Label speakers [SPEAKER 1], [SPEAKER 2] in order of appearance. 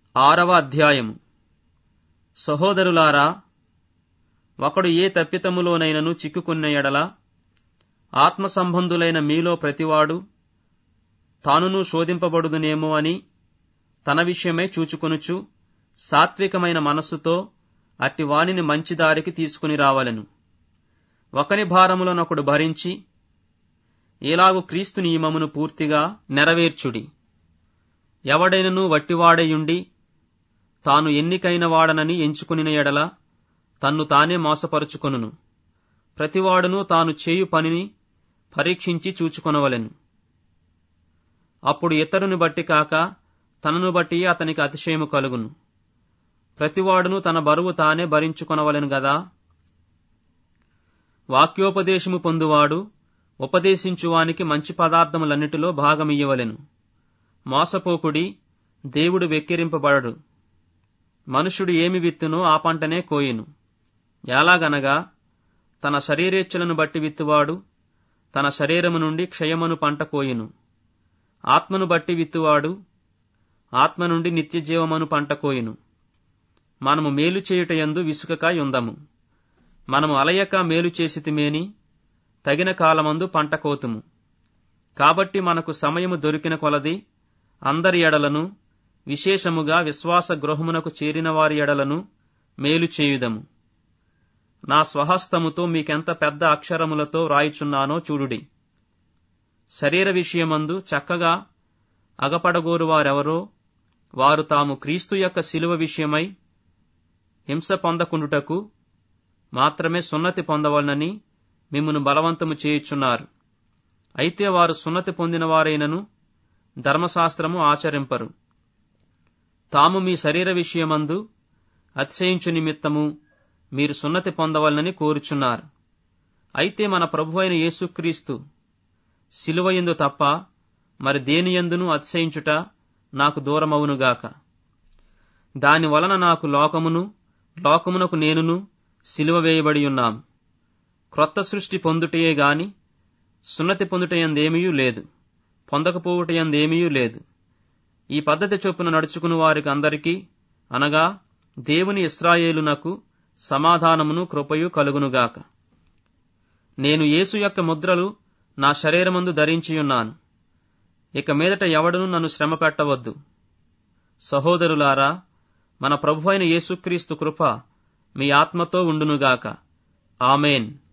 [SPEAKER 1] ఆరవ అధ్యాయము సహోదరులారా ఒకడు ఏ తప్పితములోనైనను చిక్కుకున్న ఎడల ఆత్మ సంబంధులైన మీలో ప్రతివాడు తానును శోధింపబడుదునేమో అని తన విషయమై చూచుకొనుచు సాత్వికమైన మనస్సుతో అట్టి వానిని మంచి దారికి తీసుకుని రావలెను ఒకని భారములనొకడు భరించి ఎలాగు క్రీస్తు నియమమును పూర్తిగా నెరవేర్చుడి ఎవడైనను వట్టివాడయుండి తాను ఎన్నికైన వాడనని ఎంచుకుని ఎడల తన్ను తానే మోసపరుచుకొనును ప్రతివాడును తాను చేయు పనిని పరీక్షించి చూచుకొనవలెను అప్పుడు ఇతరుని బట్టి కాక తనను బట్టి అతనికి అతిశయము కలుగును ప్రతివాడును తన బరువు తానే భరించుకొనవలెను గదా వాక్యోపదేశము పొందువాడు ఉపదేశించువానికి మంచి పదార్థములన్నిటిలో భాగమియ్యవలెను మోసపోకుడి దేవుడు వెక్కిరింపబడడు మనుషుడు ఏమి విత్తునో ఆ పంటనే కోయును ఎలాగనగా తన శరీరేచ్ఛలను బట్టి విత్తువాడు తన శరీరము నుండి క్షయమును పంట కోయును ఆత్మను బట్టి విత్తువాడు ఆత్మ నుండి నిత్యజీవమను పంట కోయును మనము మేలు చేయుటయందు విసుకక యుందము మనము అలయక మేలు చేసితిమేని తగిన కాలమందు పంట కోతుము కాబట్టి మనకు సమయము దొరికిన కొలది అందరి ఎడలను విశేషముగా విశ్వాస గృహమునకు చేరిన వారి ఎడలను మేలు చేయుదము నా స్వహస్తముతో మీకెంత పెద్ద అక్షరములతో రాయిచున్నానో చూడుడి శరీర విషయమందు చక్కగా అగపడగోరు వారెవరో వారు తాము క్రీస్తు యొక్క శిలువ విషయమై హింస పొందకుండుటకు మాత్రమే సున్నతి పొందవలనని మిమ్మును బలవంతము చేయుచున్నారు అయితే వారు సున్నతి పొందిన వారైనను ధర్మశాస్త్రము ఆచరింపరు తాము మీ శరీర విషయమందు అతిశయించు నిమిత్తము మీరు సున్నతి పొందవలనని కోరుచున్నారు అయితే మన ప్రభు అయిన యేసుక్రీస్తు శిలువయందు తప్ప మరి దేనియందును అతిశయించుట నాకు దూరమవునుగాక దాని వలన నాకు లోకమును లోకమునకు నేనును సిలువ వేయబడి ఉన్నాం క్రొత్త సృష్టి పొందుటయే గాని సున్నతి పొందుటయందేమీ లేదు పొందకపోవుటయందేమీ లేదు ఈ పద్ధతి చొప్పున నడుచుకుని వారికి అందరికీ అనగా దేవుని ఇస్రాయేలునకు సమాధానమును కృపయు కలుగునుగాక నేను యేసు యొక్క ముద్రలు నా శరీరమందు ధరించియున్నాను ఇక మీదట ఎవడును నన్ను శ్రమ పెట్టవద్దు సహోదరులారా మన ప్రభు అయిన యేసుక్రీస్తు కృప మీ ఆత్మతో ఉండునుగాక ఆమెన్